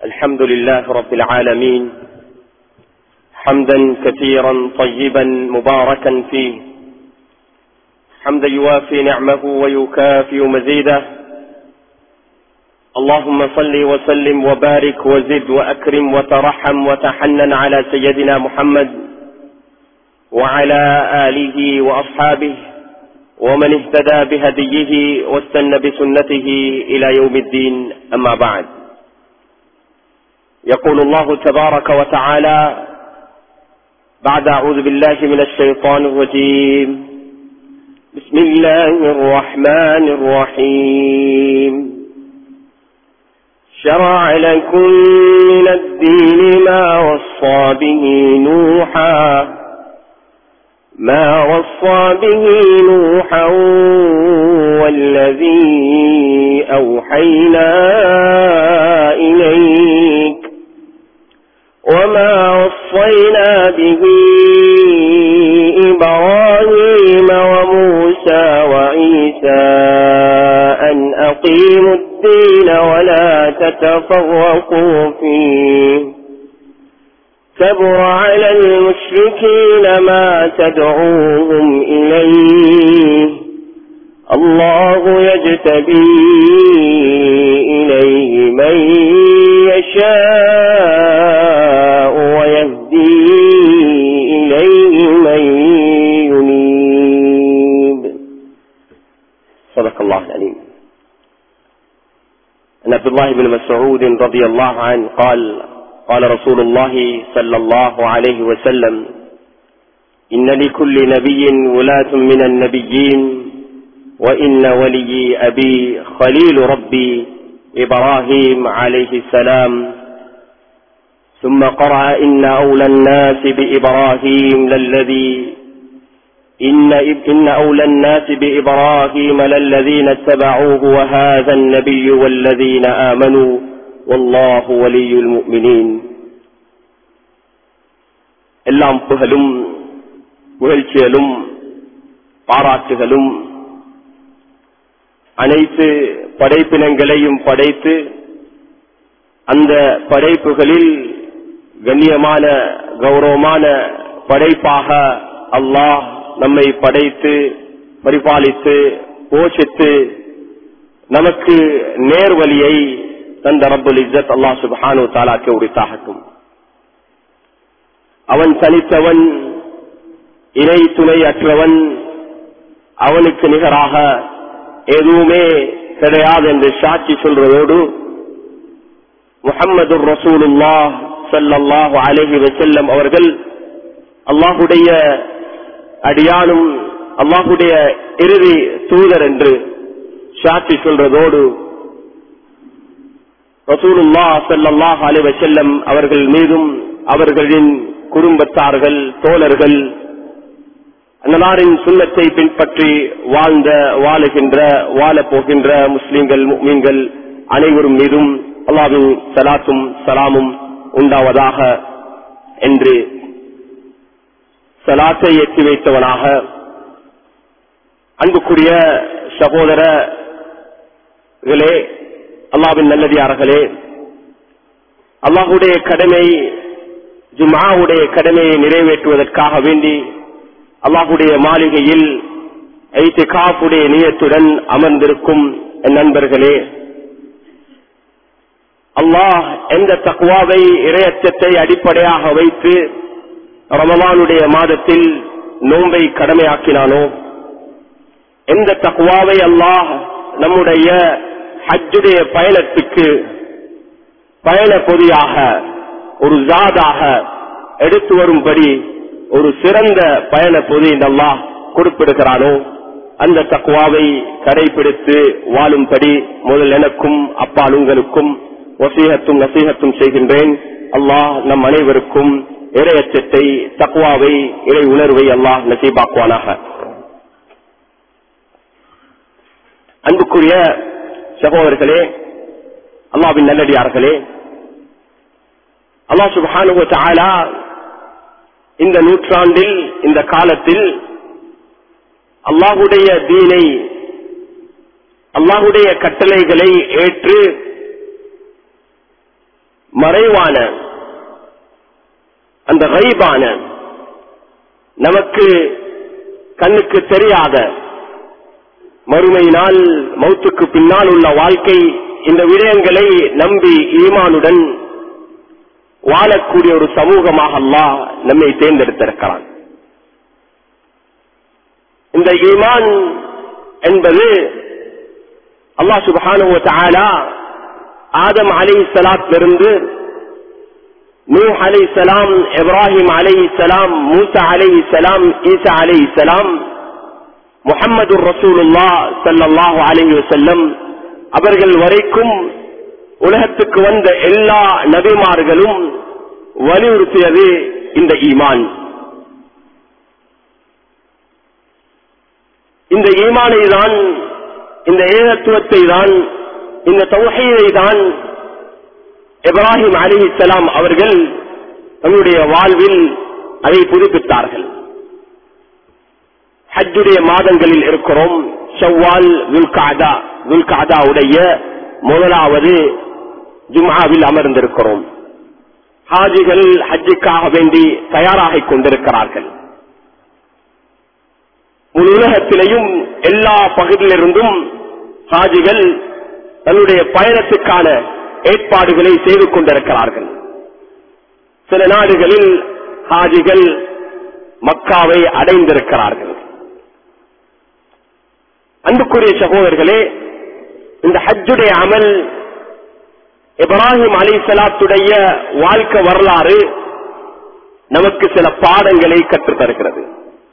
الحمد لله رب العالمين حمدا كثيرا طيبا مباركا فيه حمدا يوافي نعمه ويكافئ مزيده اللهم صل وسلم وبارك وزد واكرم وترحم وتحنن على سيدنا محمد وعلى اله واصحابه ومن اهتدى بهديه واستنى بسنته الى يوم الدين اما بعد يقول الله تبارك وتعالى بعد اعوذ بالله من الشيطان الرجيم بسم الله الرحمن الرحيم شرع لكم من الدين ما وصى به نوحا ما وصى به نوحا والذي أوحينا إليك وما وصينا به إبراهيم وموسى وعيسى أن أقيموا الدين ولا تتفرقوا فيه كبر على المشركين ما تدعوهم إليه الله يجتبي إليه من يشاء ويهدي إليه من ينيب صدق الله العليم عن عبد الله بن مسعود رضي الله عنه قال قال رسول الله صلى الله عليه وسلم إن لكل نبي ولاة من النبيين وإن ولي أبي خليل ربي إبراهيم عليه السلام ثم قرأ إن أولى الناس بإبراهيم للذي إن, إن أولى الناس بإبراهيم للذين اتبعوه وهذا النبي والذين آمنوا والله ولي المؤمنين எல்லாம் புகழும் புகழ்ச்சியலும் பாராட்டுகளும் அனைத்து படைப்பினங்களையும் படைத்து அந்த படைப்புகளில் கண்ணியமான கௌரவமான படைப்பாக அல்லாஹ் நம்மை படைத்து பரிபாலித்து போஷித்து நமக்கு நேர்வழியை தந்த ரப்புல் இஸ்ஸத் அல்லாஹ் சுப்ஹானு தாலாக்கு உரித்தாகட்டும் அவன் தனித்தவன் இணை துணை அற்றவன் அவனுக்கு நிகராக எதுவுமே கிடையாது என்று சாட்சி சொல்றதோடு முகம்மது ரசூலுல்லா சல்லாஹு அலஹி வசல்லம் அவர்கள் அல்லாஹுடைய அடியானும் அல்லாஹுடைய இறுதி தூதர் என்று சாட்சி சொல்றதோடு ரசூலுல்லா சல்லாஹ் அலி வசல்லம் அவர்கள் மீதும் அவர்களின் குடும்பத்தார்கள் தோழர்கள் அன்னலாரின் சுண்ணத்தை பின்பற்றி வாழ்ந்த வாழுகின்ற வாழப் போகின்ற முஸ்லிம்கள் மீன்கள் அனைவரும் மீதும் அல்லாவின் சலாத்தும் சலாமும் உண்டாவதாக என்று சலாத்தை எட்டி வைத்தவனாக அன்புக்குரிய சகோதரர்களே அல்லாவின் நல்லதியார்களே அல்லாஹுடைய கடமை ஜுமாவுடைய கடமையை நிறைவேற்றுவதற்காக வேண்டி அல்லாஹுடைய மாளிகையில் ஐத்து காப்புடைய நியத்துடன் அமர்ந்திருக்கும் என் நண்பர்களே அல்லாஹ் எந்த தக்குவாவை இரையச்சத்தை அடிப்படையாக வைத்து ரமலானுடைய மாதத்தில் நோன்பை கடமையாக்கினானோ எந்த தக்குவாவை அல்லாஹ் நம்முடைய ஹஜ்ஜுடைய பயணத்துக்கு பயண பொதியாக ஒரு ஜாதாக எடுத்து வரும்படி ஒரு சிறந்த பயண பொதி அல்லாஹ் குறிப்பிடுகிறானோ அந்த தக்குவாவை கடைபிடித்து வாழும்படி முதல் எனக்கும் அப்பால் உங்களுக்கும் வசீகத்தும் நசீகத்தும் செய்கின்றேன் அல்லாஹ் நம் அனைவருக்கும் இரையச்சத்தை தக்குவாவை இறை உணர்வை அல்லாஹ் நசீபாக்குவானாக அன்புக்குரிய சகோதரர்களே அல்லாவின் நல்லடியார்களே அல்லா சுபானு தாலா இந்த நூற்றாண்டில் இந்த காலத்தில் அல்லாஹுடைய தீனை அல்லாஹுடைய கட்டளைகளை ஏற்று மறைவான அந்த கைபான நமக்கு கண்ணுக்கு தெரியாத மறுமையினால் மௌத்துக்கு பின்னால் உள்ள வாழ்க்கை இந்த விடயங்களை நம்பி ஈமானுடன் வாழக்கூடிய ஒரு சமூகமாக அல்லாஹ் நம்மை தேர்ந்தெடுத்திருக்கிறான் இந்த ஈமான் என்பது அல்லாஹ் சுபஹானு தஆலா ஆதம் அலை சலாத்திலிருந்து நூஹ் அலை சலாம் இப்ராஹிம் அலை சலாம் மூசா அலை சலாம் ஈசா அலை சலாம் முகமது ரசூலுல்லா சல்லாஹு அலைஹி வஸல்லம் அவர்கள் வரைக்கும் உலகத்துக்கு வந்த எல்லா நபிமார்களும் வலியுறுத்தியது இந்த ஈமான் இந்த ஈமானை தான் இந்த ஏகத்துவத்தை தான் இந்த தௌஹீதை தான் இப்ராஹிம் அலிஹிசலாம் அவர்கள் தன்னுடைய வாழ்வில் அதை புதுப்பித்தார்கள் ஹஜ்ஜுடைய மாதங்களில் இருக்கிறோம் ஷவ்வால் துல்காதா துல்காதாவுடைய முதலாவது ஜும்ஆவில் அமர்ந்திருக்கிறோம் ஹாஜிகள் ஹஜ்ஜுக்காக வேண்டி தயாராகிக் கொண்டிருக்கிறார்கள் முழு உலகத்திலேயும் எல்லா பகுதியிலிருந்தும் ஹாஜிகள் தன்னுடைய பயணத்துக்கான ஏற்பாடுகளை செய்து கொண்டிருக்கிறார்கள் சில நாடுகளில் ஹாஜிகள் மக்காவை அடைந்திருக்கிறார்கள் அன்புக்குரிய சகோதரர்களே இந்த ஹஜ்ஜுடைய அமல் இப்ராஹிம் அலி சலாத்துடைய வாழ்க்கை வரலாறு நமக்கு சில பாடங்களை கற்றுத் தருகிறது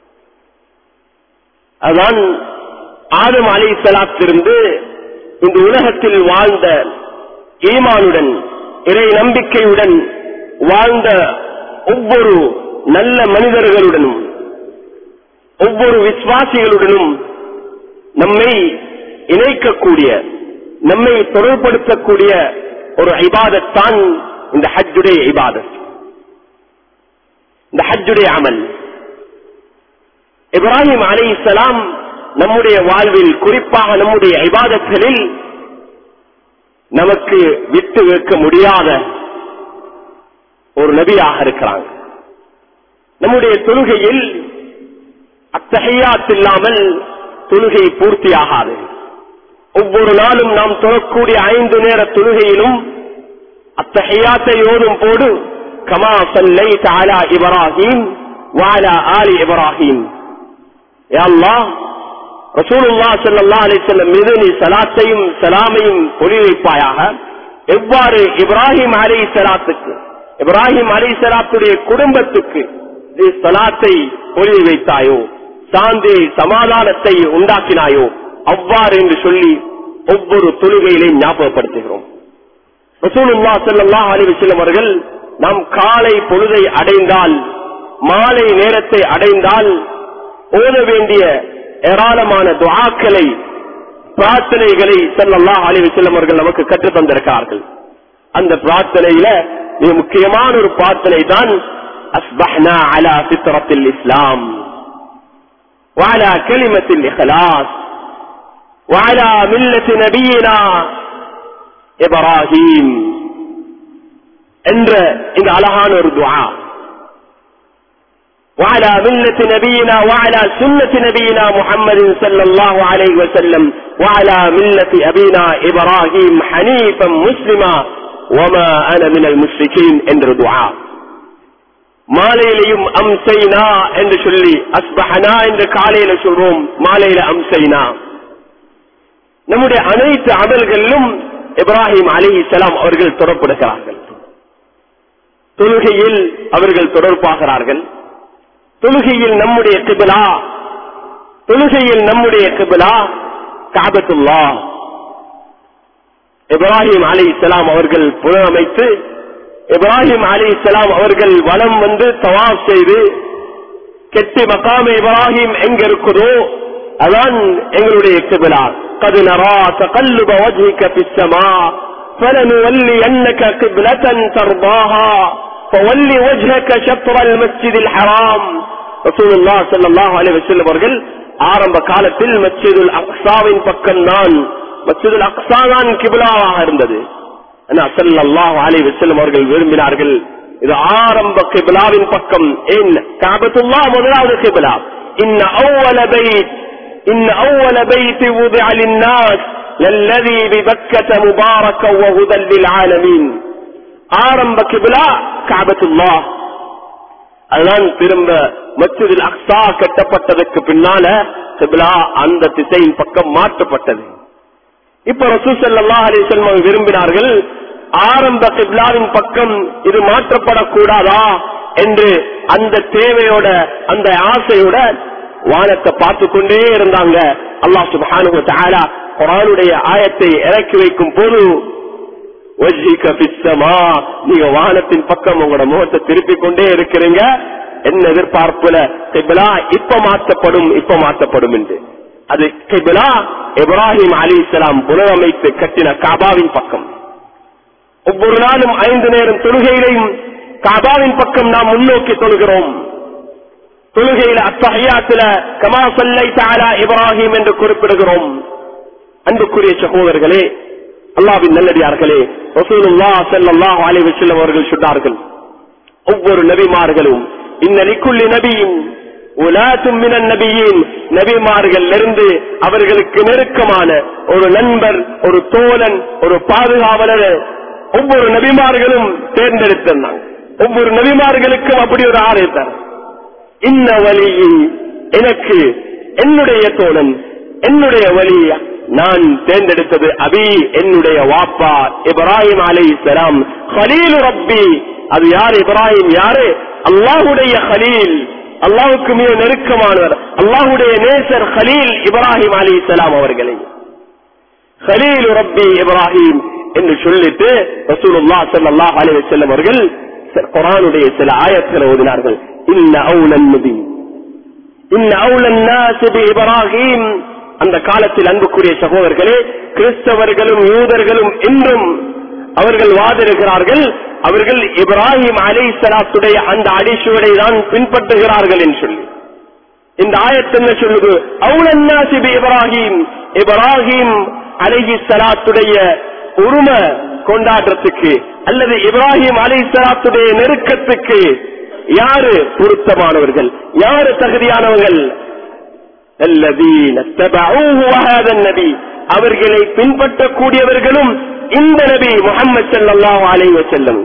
அதுதான் ஆதம் அலி சலாத்திலிருந்து இந்த உலகத்தில் வாழ்ந்த ஈமானுடன் இறை நம்பிக்கையுடன் வாழ்ந்த ஒவ்வொரு நல்ல மனிதர்களுடனும் ஒவ்வொரு விசுவாசிகளுடனும் நம்மை இணைக்கக்கூடிய நம்மை தொடர்படுத்தக்கூடிய ஒரு இபாதத்தான் இந்த ஹஜ்ஜுடைய இபாதத் இந்த ஹஜ்ஜுடைய அமல் இப்ராஹிம் அலி இஸ்லாம் நம்முடைய வாழ்வில் குறிப்பாக நம்முடைய இபாதத்களில் நமக்கு விட்டு வைக்க முடியாத ஒரு நபியாக இருக்கிறாங்க நம்முடைய தொழுகையில் அத்தகையாத் இல்லாமல் தொழுகை பூர்த்தியாகாது ஒவ்வொரு நாளும் நாம் தொழக்கூடிய ஐந்து நேர தொழுகையிலும் அத்தகையாத்தை ஓதும் போது கமா சல்லை தாலா இப்ராஹிம் வாலா ஆலி இப்ராஹிம் அல்லாஹ் ரசூலுல்லா ஸல்லல்லாஹு அலைஹி வஸல்லம் மீது நீ சலாத்தையும் சலாமையும் பொழி வைப்பாயாக எவ்வாறு இப்ராஹிம் அலைஹி ஸலாத்துக்கு இப்ராஹிம் அலைஹி ஸலாத்துடைய குடும்பத்துக்கு நீ சலாத்தை பொழி வைத்தாயோ சாந்தி சமாதானத்தை உண்டாக்கினாயோ அவ்வாறு என்று சொல்லி ஒவ்வொரு தொழுகையிலையும் ஞாபகப்படுத்துகிறோம் ரசூலுல்லா ஸல்லல்லாஹு அலைஹி வஸல்லம் அவர்கள் நாம் காலை பொழுதை அடைந்தால் மாலை நேரத்தை அடைந்தால் ஓத வேண்டிய ஏராளமான துஆக்களை பிரார்த்தனைகளை ஸல்லல்லாஹு அலைஹி வஸல்லம் அவர்கள் நமக்கு கற்றுத் தந்திருக்கிறார்கள் அந்த பிரார்த்தனையில மிக முக்கியமான ஒரு பிரார்த்தனை தான் அஸ்பஹ்னா அலா ஃபித்ரத்தில் இஸ்லாம் وعلى كلمة الإخلاص وعلى ملة نبينا إبراهيم என்ற இந்த அழகான ஒரு துஆ وعلى ملة نبينا وعلى سنة نبينا محمد صلى الله عليه وسلم وعلى ملة أبينا إبراهيم حنيفا مسلما وما أنا من المشركين என்ற துஆ மாலையிலையும் அம்சைனா என்று சொல்லி அஸ்பஹனா என்று காலையில சொல்றோம் மாலையில அம்சைனா நம்முடைய அனைத்து அமல்களிலும் இப்ராஹிம் அலி இஸ்லாம் அவர்கள் தொடர்புடுகிறார்கள் தொழுகையில் அவர்கள் தொடர்பாகிறார்கள் தொழுகையில் நம்முடைய கிபிலா தொழுகையில் நம்முடைய கிபிலா காபத்துல்லா இப்ராஹிம் அலி இஸ்லாம் அவர்கள் புனரமைத்து இப்ராஹிம் அலி இஸ்லாம் அவர்கள் வலம் வந்து தவாப் செய்து கெட்டி மக்காம இப்ராஹிம் எங்க இருக்குதோ அதான் எங்களுடைய கிபிலா قد نرى تقلب وجهك في السماء فلنولينك قبلة ترضاها فول وجهك شطر المسجد الحرام رسول الله صلى الله عليه وسلم அவர்கள் ஆரம்ப காலத்தில் மஸ்ஜிதுல் அக்ஸாவின் பக்கம் தான் மஸ்ஜிதுல் அக்ஸா தான் கிபிலாவாக இருந்தது ஸல்லல்லாஹு அலைஹி வஸல்லம் அவர்கள் விரும்பினார்கள் இது ஆரம்ப கிபிலாவின் பக்கம் ஏன் காபத்துல்லாஹ் முதலாவது கிபிலா இன்ன அவ்வல பைத் இன்ன அவ்வல பைத் وضع للناس للذي ببكة مباركا وهدى للعالمين ஆரம்ப கிபிலா காபத்துல்லாஹ் அதுதான் திரும்ப மஸ்ஜிதில் அக்ஸா கட்டப்பட்டதற்கு பின்னால கிபிலா அந்த திசையின் பக்கம் மாற்றப்பட்டது இப்ப ரசூ ஸல்லல்லாஹு அலைஹி வஸல்லம் விரும்பினார்கள் ஆரம்ப கிப்லாவின் பக்கம் இது மாற்றப்படக்கூடாதா என்று அந்த தேவையோட அந்த ஆசையோட வானத்தை பார்த்து கொண்டே இருந்தாங்க அல்லாஹ் சுப்ஹானஹு வ தஆலா குர்ஆனுடைய ஆயத்தை இறக்கி வைக்கும் போது வஜ்ஹிக ஃபிஸ்ஸமா நீங்க வானத்தின் பக்கம் உங்களோட முகத்தை திருப்பிக் கொண்டே இருக்கிறீங்க என்ன எதிர்பார்ப்புல கிப்லா இப்ப மாற்றப்படும் இப்ப மாற்றப்படும் என்று அது கிப்லா இப்ராஹிம் அலி இஸ்லாம் புனரமைத்து கட்டின காபாவின் பக்கம் ஒவ்வொரு நாளும் ஐந்து நேரம் தொழுகையிலையும் காபாவின் பக்கம் நாம் முன்னோக்கி தொழுகிறோம் தொழுகையில அத்தஹியாத்துல கமா சல்லை தாலா இப்ராஹிம் என்று குறிப்பிடுகிறோம் அன்புக்குரிய சகோதரர்களே அல்லாவின் நல்லடியார்களே ரசூலுல்லா ஸல்லல்லாஹு அலைஹி வஸல்லம் அவர்கள் சொன்னார்கள் ஒவ்வொரு நபிமார்களும் இன்ன லிக்குல்லி நபியின் உலாத்தும் மினன் நபியின் நபிமார்கள் இருந்து அவர்களுக்கு நெருக்கமான ஒரு நண்பர் ஒரு தோழன் ஒரு பாதுகாவலர் ஒவ்வொரு நபிமார்களும் தேர்ந்தெடுத்திருந்தாங்க ஒவ்வொரு நபிமார்களுக்கும் அப்படி ஒரு ஆள் இருந்தார் இன்ன வழியை எனக்கு என்னுடைய தோழன் என்னுடைய வழி நான் தேர்ந்தெடுத்தது அபி என்னுடைய வாப்பா இப்ராஹிம் அலை சலாம் ஹலீல் ரப்பி அது யார் இப்ராஹிம் யாரு அல்லாஹுடைய ஹலீல் அல்லாஹுக்கு மிக நெருக்கமானவர் அல்லாஹுடைய நேசர் ஹலீல் இப்ராஹிம் அலி சலாம் அவர்களை ஹலீல் ரப்பி இப்ராஹிம் என்று சொல்லிட்டு ரசூலுல்லா ஸல்லல்லாஹு அலைஹி வஸல்லம் அவர்கள் குர்ஆனுடைய சில ஆயத்துகளை ஓதினார்கள் இன்ன அவுலன் நபி இன்ன அவுலன் நாஸ் பி இப்ராஹிம் அந்த காலத்தில் அன்புக்குரிய சகோதரர்களே கிறிஸ்தவர்களும் யூதர்களும் இன்றும் அவர்கள் வாதிடுகிறார்கள் அவர்கள் இப்ராஹிம் அலை சலாத்துடைய அந்த அடிச்சுவடை தான் பின்பற்றுகிறார்கள் என்று சொல்லி இந்த ஆயத்து என்ன சொல்லுது அவுலன்னாசிபி இப்ராஹிம் இப்ராஹிம் அலைஹி சலாத்துடைய உரிமை கொண்டாட்டத்துக்கு அல்லது இப்ராஹிம் அலை சலாத்துடைய நெருக்கத்துக்கு யாரு பொருத்தமானவர்கள் யாரு தகுதியானவர்கள் الذين اتبعوه وهذا النبي அவர்களை பின்பற்றக்கூடியவர்களும் இந்த நபி முகமது ஸல்லல்லாஹு அலைஹி வஸல்லம்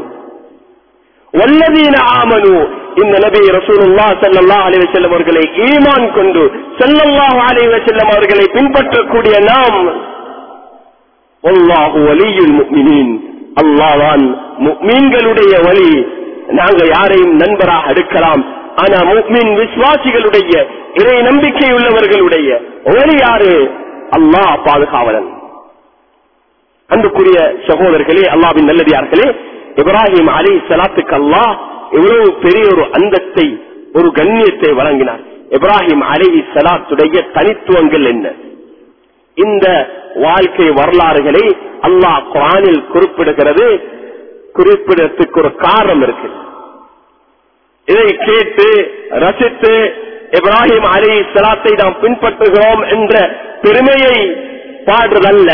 வல்லதீன ஆமனு இந்த நபி ரசூலுல்லாஹ் ஸல்லல்லாஹு அலைஹி வஸல்லம் அவர்களை ஈமான் கொண்டு ஸல்லல்லாஹு அலைஹி வஸல்லம் அவர்களை பின்பற்றக்கூடிய நாம் வல்லாஹு வலியுல் முஃமினீன் அல்லாஹ்தான் முஃமின்களுடைய வலி நாங்க யாரையும் நண்பராக எடுக்கலாம் ஆனா முஃமின் விசுவாசிகளுடைய இறை நம்பிக்கை உள்ளவர்களுடைய ஒளி யாரு அல்லாஹ் பாதுகாவலன் அன்புக்குரிய சகோதரர்களே அல்லாவின் நல்லடியார்களே இப்ராஹிம் அலி சலாத்துக்கு அல்லாஹ் எவ்வளவு பெரிய ஒரு அந்தத்தை ஒரு கண்ணியத்தை வழங்கினார் இப்ராஹிம் அலி சலாத்துடைய தனித்துவங்கள் என்ன இந்த வாழ்க்கை வரலாறுகளை அல்லாஹ் குரானில் குறிப்பிடுகிறது குறிப்பிடத்துக்கு ஒரு காரணம் இருக்கு இதை கேட்டு ரசித்து இப்ராஹிம் அலி சலாத்தை நாம் பின்பற்றுகிறோம் என்ற பெருமையை பாடுறதல்ல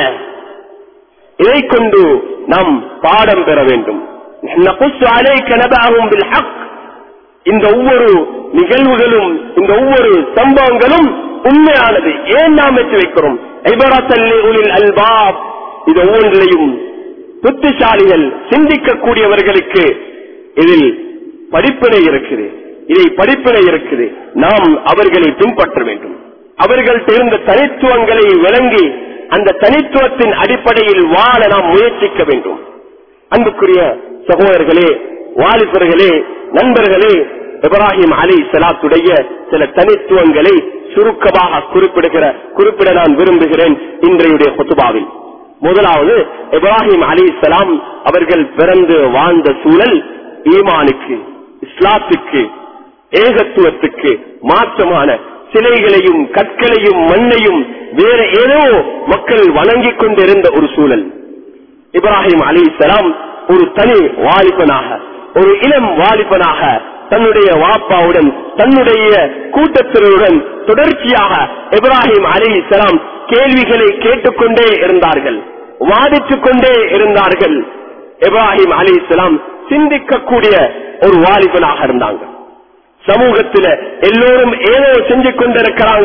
இதை கொண்டு நாம் பாடம் பெற வேண்டும் நகுஸ்ஸு அலைக்க நபஅஹும் பில் ஹக். இந்த ஒவ்வொரு நிகழ்வுகளும் இந்த ஒவ்வொரு சம்பவங்களும் உண்மையானது ஏன் நாம் வெற்றி வைக்கிறோம் ஐபரத்தல்லி உலில் அல்பாப் இது ஒவ்வொன்றிலையும் புத்திசாலிகள் சிந்திக்கக்கூடியவர்களுக்கு இதில் படிப்பினை இருக்குது இதை படிப்பினை இருக்குது நாம் அவர்களை பின்பற்ற வேண்டும் அவர்கள் இருந்த தனித்துவங்களை விளங்கி அந்த தனித்துவத்தின் அடிப்படையில் வாழ நாம் முயற்சிக்க வேண்டும் அன்புக்குரிய சகோதரர்களே வாலிபர்களே நண்பர்களே இப்ராஹிம் அலி சலாத்துடைய சில தனித்துவங்களை சுருக்கமாக குறிப்பிடுகிற குறிப்பிட நான் விரும்புகிறேன் இன்றையுடைய குத்துபாவில் முதலாவது இப்ராஹிம் அலி சலாம் அவர்கள் பிறந்து வாழ்ந்த சூழல் ஈமானுக்கு இஸ்லாத்துக்கு ஏகத்துவத்துக்கு மாற்றமான சிலைகளையும் கற்களையும் மண்ணையும் வேற ஏதோ மக்கள் வணங்கிக் கொண்டிருந்த ஒரு சூழல் இப்ராஹிம் அலி சலாம் ஒரு தனி வாலிபனாக ஒரு இளம் வாலிபனாக தன்னுடைய வாப்பாவுடன் தன்னுடைய கூட்டத்தினருடன் தொடர்ச்சியாக இப்ராஹிம் அலி சலாம் கேள்விகளை கேட்டுக்கொண்டே இருந்தார்கள் வாதிட்டுக் கொண்டே இருந்தார்கள் இப்ராஹிம் அலி இஸ்லாம் சிந்திக்கக்கூடிய ஒரு வாலிபனாக இருந்தாங்க சமூகத்துல எல்லோரும் ஏதோ செஞ்சு கொண்டிருக்கிறாங்க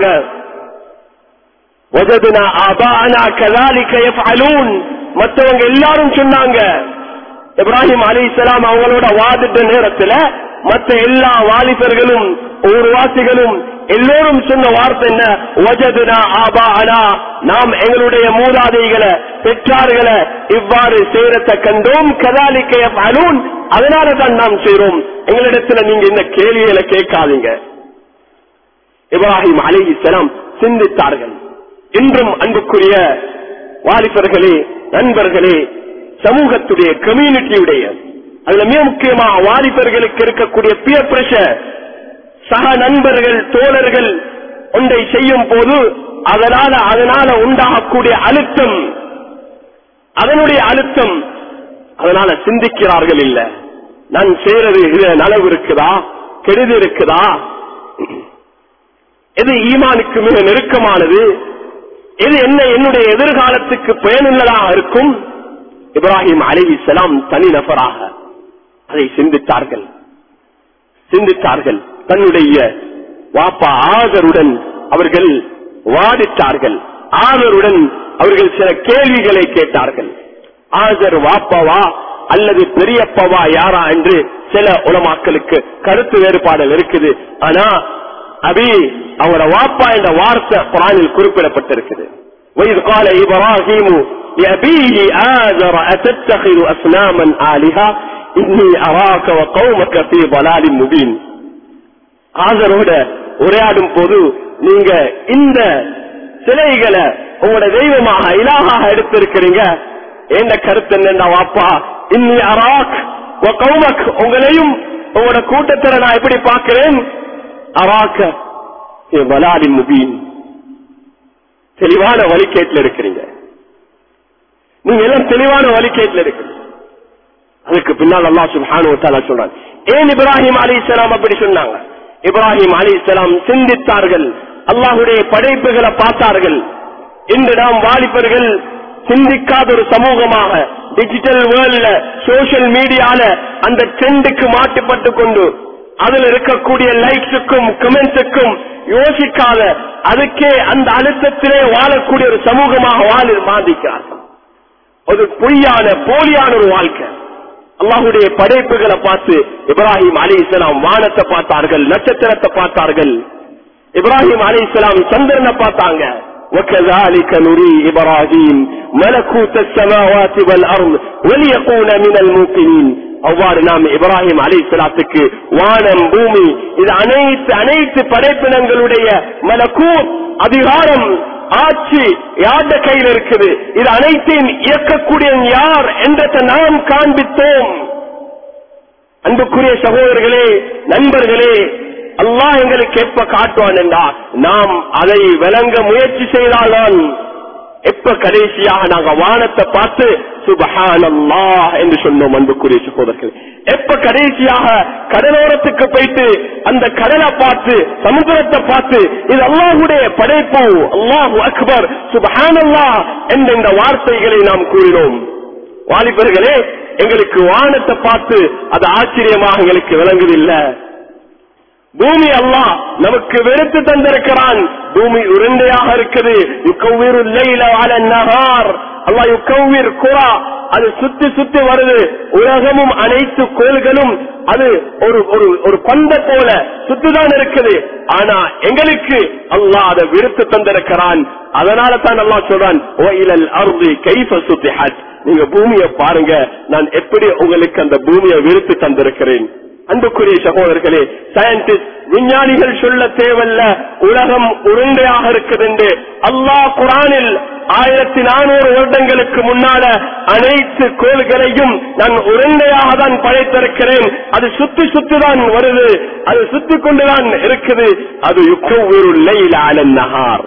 வஜதுனா ஆபானா கதாலிக யஃஅலூன் மத்தவங்க எல்லாரும் சொன்னாங்க இப்ராஹிம் அலி இஸ்லாம் அவங்களோட வாதிட்ட நேரத்துல மத்த எல்லா வாலிபர்களும் ஊர்வாசிகளும் எல்லோரும் சொன்ன வார்த்தை என்ன வஜதுனா ஆபானா நாம் எங்களுடைய மூதாதைகளை பெற்றார்களை இவ்வாறு செய்யறத கண்டோம் கதாலிக்க யஃஅலூன் அதனால தான் நாம் செய்றோம் எங்களிடத்துல நீங்க இந்த கேள்விகளை கேட்காதீங்க இப்ராஹிம் அலி இஸ்லாம் சிந்தித்தார்கள் இன்றும் அன்புக்குரிய வாலிபர்களே நண்பர்களே சமூகத்துடைய கம்யூனிட்டியுடைய அதுல மிக முக்கியமா வாலிபர்களுக்கு இருக்கக்கூடிய பியர் பிரஷர் சக நண்பர்கள் தோழர்கள் ஒன்றை செய்யும் போது அதனால அதனால உண்டாகக்கூடிய அழுத்தம் அதனுடைய அழுத்தம் அதனால சிந்திக்கிறார்கள் இல்ல நான் செய்யறது இது நலவு இருக்குதா கெடுதி இருக்குதா எது ஈமானுக்கு மிக நெருக்கமானது இது என்ன என்னுடைய எதிர்காலத்துக்கு பயனுள்ளதாக இருக்கும் இப்ராஹிம் அலிஹிஸ்லாம் தனி நபராக அதை சிந்தித்தார்கள் சிந்தித்தார்கள் தன்னுடைய வாப்பா ஆதருடன் அவர்கள் வாதிட்டார்கள் ஆதருடன் அவர்கள் சில கேள்விகளை கேட்டார்கள் ஆதர் வாப்பாவா அல்லது பெரியப்பவா யாரா என்று சில உலமாக்களுக்கு கருத்து வேறுபாடுகள் இருக்குது ஆனா அபி அவரோட வாப்பா என்ற வார்த்தை குரானில் குறிப்பிடப்பட்டிருக்குது وإذ قال إبراهيم لأبيه آذر أتتخذ أصناما آلهة إني أراك وقومك في ضلال مبين ஆதரோட உரையாடும் போது நீங்க இந்த சிலைகளை உங்களோட தெய்வமாக இலாகாக எடுத்திருக்கிறீங்க என்ன கருத்து என்னண்டா வாப்பா இன்னி அராக் கௌமக் உங்களையும் உங்களோட கூட்டத்தில் நான் எப்படி பார்க்கிறேன் அராக்க பலாலி முபீன் தெளிவான வழிகேட்டில் இருக்கிறீங்க நீங்க எல்லாம் தெளிவான வழிகேட்டில் இருக்கிறீங்க அதுக்கு பின்னால் அல்லா சுபானு சொல்றாங்க ஏன் இப்ராஹிம் அலி இஸ்லாம் அப்படி சொன்னாங்க இப்ராஹிம் அலி இஸ்லாம் சிந்தித்தார்கள் அல்லாஹுடைய படைப்புகளை பார்த்தார்கள் இன்று நாம் வாலிபர்கள் சிந்திக்காத ஒரு சமூகமாக டிஜிட்டல் வேர்ல்ட்ல சோசியல் மீடியால அந்த ட்ரெண்டுக்கு மாட்டுப்பட்டு கொண்டு அதுல இருக்கக்கூடிய லைக்ஸுக்கும் கமெண்ட்ஸுக்கும் யோசிக்காத அதுக்கே அந்த அழுத்தத்திலே வாழக்கூடிய ஒரு சமூகமாக வாழ மாந்திக்கிறார்கள் ஒரு பொய்யான போலியான ஒரு வாழ்க்கை அல்லாஹுடைய படைப்புகளை பார்த்து இப்ராஹிம் அலி இஸ்லாம் வானத்தை பார்த்தார்கள் நட்சத்திரத்தை பார்த்தார்கள் இப்ராஹிம் அலி இஸ்லாம் சந்திரனை பார்த்தாங்க وكذلك نري إبراهيم ملكوت السماوات والأرض وليكون من الموقنين அவ்வாறு நாம் இப்ராஹிம் அலி இஸ்லாத்துக்கு வானம் பூமி இது அனைத்து அனைத்து படைப்பினங்களுடைய மலக்கூத் அதிகாரம் ஆட்சி யார்ட கையில் இருக்குது இது அனைத்தையும் இயக்கக்கூடிய யார் என்றதை நாம் காண்பித்தோம் அன்புக்குரிய சகோதரர்களே நண்பர்களே அல்லாஹ் எங்களுக்கு எப்ப காட்டுவான் என்றா நாம் அதை விளங்க முயற்சி செய்தால்தான் எப்ப கடைசியாக நாங்க வானத்தை பார்த்து சுபஹானல்லா என்று சொன்னோம் அன்புக்குரிய சகோதரர்கள் எப்ப கடைசியாக கடலோரத்துக்கு போயிட்டு அந்த கடலை பார்த்து சமுத்திரத்தை பார்த்து இது அல்லாஹுடைய படைப்பு அல்லாஹு அக்பர் சுபஹானல்லா என்ற இந்த வார்த்தைகளை நாம் கூறினோம் வாலிபர்களே எங்களுக்கு வானத்தை பார்த்து அது ஆச்சரியமாக எங்களுக்கு விளங்குதில்லை பூமி அல்லாஹ் நமக்கு வெறுத்து தந்திருக்கிறான் பூமி உருண்டையாக இருக்குது யுக்கவீர் நகார் அல்லாஹ் யுக்கவீர் குரா அது சுத்தி சுத்தி வருது உலகமும் அனைத்து கோள்களும் அது ஒரு ஒரு ஒரு பந்த போல சுத்திதான் இருக்குது ஆனா எங்களுக்கு அல்லாஹ் அதை விருத்து தந்திருக்கிறான் அதனால தான் அல்லாஹ் சொல்றான் ஓயிலல் அருதி கைஃப சுத்திஹத் நீங்க பூமியை பாருங்க நான் எப்படி உங்களுக்கு அந்த பூமியை விருத்து தந்திருக்கிறேன் அன்புக்குரிய சகோதரர்களே சயின்டிஸ்ட் விஞ்ஞானிகள் சொல்ல தேவல்ல உலகம் உருண்டையாக இருக்குது என்று அல்லாஹ் குரானில் ஆயிரத்தி நானூறு வருடங்களுக்கு முன்னால அனைத்து கோள்களையும் நான் உருண்டையாக தான் படைத்திருக்கிறேன் அது சுத்தி சுத்திதான் வருது அது சுத்தி கொண்டுதான் இருக்குது அது யுக்கவுருள்ளை நகார்